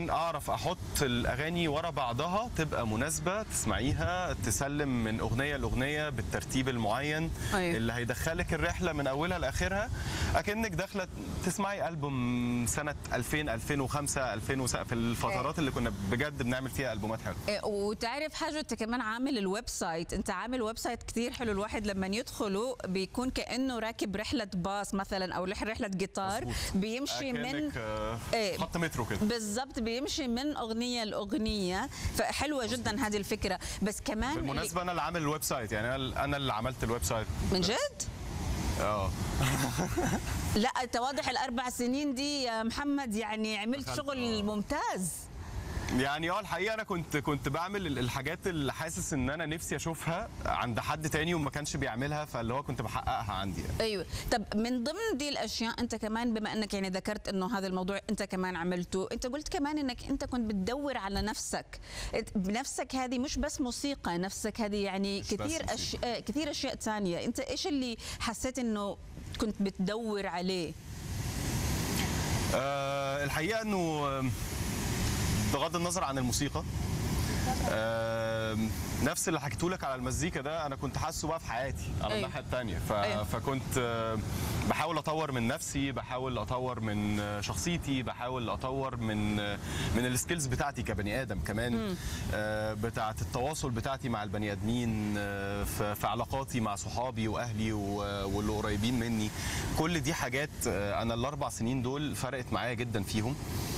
عشان اعرف احط الاغاني ورا بعضها تبقى مناسبه تسمعيها تسلم من اغنيه لاغنيه بالترتيب المعين أيوة. اللي هيدخلك الرحله من اولها لاخرها اكنك داخله تسمعي البوم سنه 2000 2005 2007 في الفترات اللي كنا بجد بنعمل فيها البومات حلوه إيه، وتعرف حاجه انت كمان عامل الويب سايت انت عامل ويب سايت كثير حلو الواحد لما يدخله بيكون كانه راكب رحله باص مثلا او رح- رحله جيتار مظبوط. بيمشي من أكنك، آه، إيه. خط مترو كده بالضبط بيمشي من اغنيه لاغنيه فحلوه جدا هذه الفكره بس كمان اللي- بالمناسبه انا اللي عامل الويب سايت يعني انا انا اللي عملت الويب سايت من جد اه لا انت واضح الاربع سنين دي يا محمد يعني عملت دخلت، شغل آه. ممتاز يعني اه الحقيقه انا كنت كنت بعمل ال- الحاجات اللي حاسس ان انا نفسي اشوفها عند حد تاني وما كانش بيعملها فاللي هو كنت بحققها عندي يعني. ايوه طب من ضمن دي الاشياء انت كمان بما انك يعني ذكرت انه هذا الموضوع انت كمان عملته انت قلت كمان انك انت كنت بتدور على نفسك إت- بنفسك هذه مش بس موسيقى نفسك هذه يعني مش بس كثير موسيقى. اشياء كثير اشياء ثانيه انت ايش اللي حسيت انه كنت بتدور عليه أه الحقيقه انه آم، بغض النظر عن الموسيقى آم، نفس اللي حكيته لك على المزيكا ده انا كنت حاسه بقى في حياتي على أيوة. الناحيه الثانيه ف... أيوة. فكنت آم، بحاول اطور من نفسي بحاول اطور من آه، شخصيتي بحاول اطور من آه، من السكيلز بتاعتي كبني ادم كمان آه، بتاعه التواصل بتاعتي مع البني ادمين آه، في في علاقاتي مع صحابي واهلي و- واللي قريبين مني كل دي حاجات آه، انا الاربع سنين دول فرقت معايا جدا فيهم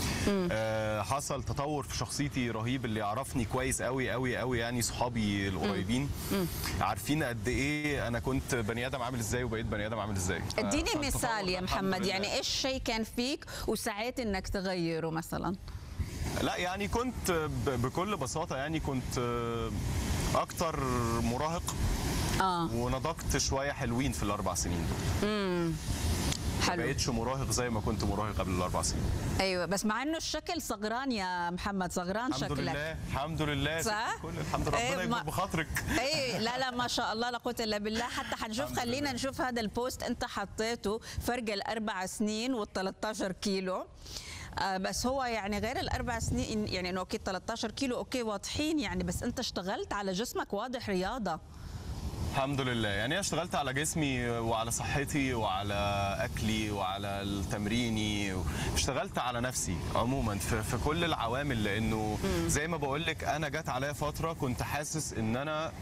آه، حصل تطور في شخصيتي رهيب اللي يعرفني كويس قوي قوي قوي يعني صحابي القريبين عارفين قد ايه انا كنت بني ادم عامل ازاي وبقيت بني ادم عامل ازاي ف- اديني فالتطور مثال ده يا الحمد محمد لله. يعني ايش شيء كان فيك وسعيت انك تغيره مثلا لا يعني كنت ب- بكل بساطه يعني كنت آه، اكتر مراهق اه ونضجت شويه حلوين في الاربع سنين دول ما حلو بقتش مراهق زي ما كنت مراهق قبل الاربع سنين ايوه بس مع انه الشكل صغران يا محمد صغران الحمد شكلك لله الحمد لله يا ست صح؟ الكل الحمد لله إيه، ربنا ما- يكبر بخاطرك اي لا لا ما شاء الله لا قوه الا بالله حتى حنشوف الحمد خلينا لله. نشوف هذا البوست انت حطيته فرق الاربع سنين وال 13 كيلو آه بس هو يعني غير الاربع سنين يعني انه اوكي 13 كيلو اوكي واضحين يعني بس انت اشتغلت على جسمك واضح رياضه الحمد لله يعني انا اشتغلت على جسمي وعلى صحتي وعلى اكلي وعلى تمريني اشتغلت على نفسي عموما في, في كل العوامل لانه زي ما بقول لك انا جت عليا فتره كنت حاسس ان انا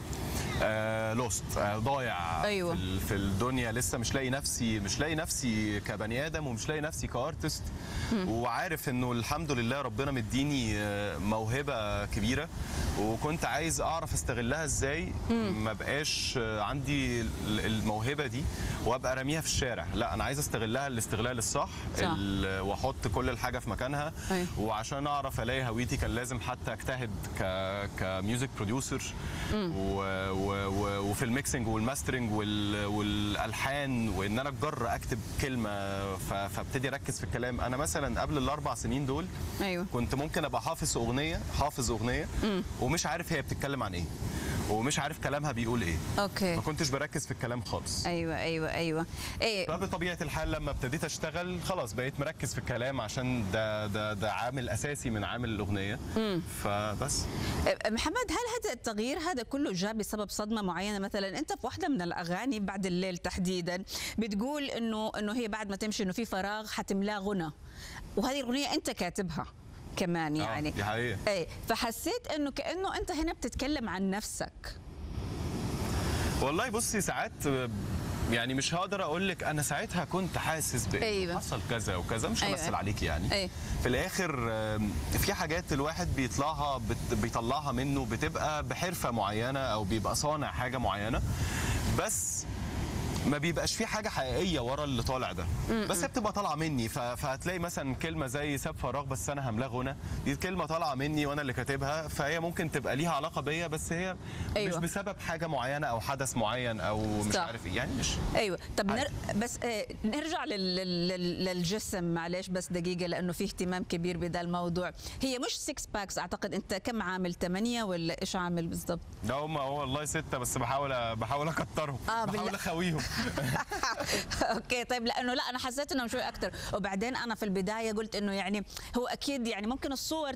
آه لوست آه ضايع أيوة. في, ال- في الدنيا لسه مش لاقي نفسي مش لاقي نفسي كبني ادم ومش لاقي نفسي كارتست وعارف انه الحمد لله ربنا مديني آه، موهبه كبيره وكنت عايز اعرف استغلها ازاي ما بقاش آه، عندي ال- الموهبه دي وابقى راميها في الشارع لا انا عايز استغلها الاستغلال الصح صح. ال- واحط كل الحاجه في مكانها أيوة. وعشان اعرف الاقي هويتي كان لازم حتى اجتهد ك كميوزك بروديوسر و... و... و... وفي الميكسنج والماسترنج وال... والالحان وان انا اتجر اكتب كلمه ف... فابتدي اركز في الكلام انا مثلا قبل الاربع سنين دول ايوه كنت ممكن ابقى حافظ اغنيه حافظ اغنيه ومش عارف هي بتتكلم عن ايه ومش عارف كلامها بيقول ايه اوكي ما كنتش بركز في الكلام خالص ايوه ايوه ايوه ايه فبطبيعه الحال لما ابتديت اشتغل خلاص بقيت مركز في الكلام عشان ده ده ده عامل اساسي من عامل الاغنيه فبس محمد هل هذا التغيير هذا كله جاء بسبب صدمه معينه مثلا انت في واحده من الاغاني بعد الليل تحديدا بتقول انه انه هي بعد ما تمشي انه في فراغ حتملاه غنى وهذه الاغنيه انت كاتبها كمان يعني آه، دي حقيقه ايه فحسيت انه كانه انت هنا بتتكلم عن نفسك والله بصي ساعات آه، يعني مش هقدر اقول لك انا ساعتها كنت حاسس بإيه أيوة. حصل كذا وكذا مش أيوة، همثل أيوة. عليك يعني أيوة. في الاخر آم، في حاجات الواحد بيطلعها بت- بيطلعها منه بتبقى بحرفه معينه او بيبقى صانع حاجه معينه بس ما بيبقاش في حاجه حقيقيه ورا اللي طالع ده بس هي بتبقى طالعه مني ف- فهتلاقي مثلا كلمه زي ساب فراغ بس انا هملاه غنى دي كلمه طالعه مني وانا اللي كاتبها فهي ممكن تبقى ليها علاقه بيا بس هي أيوة. مش بسبب حاجه معينه او حدث معين او مش صح. عارف ايه يعني مش ايوه طب نر... بس آه نرجع لل... لل... للجسم معلش بس دقيقه لانه في اهتمام كبير بهذا الموضوع هي مش 6 باكس اعتقد انت كم عامل 8 ولا ايش عامل بالضبط ده هم هو والله ستة بس بحاول بحاول اكترهم آه، بحاول بالله. اخويهم اوكي طيب لانه لا انا حسيت انه شوي اكثر وبعدين انا في البدايه قلت انه يعني هو اكيد يعني ممكن الصور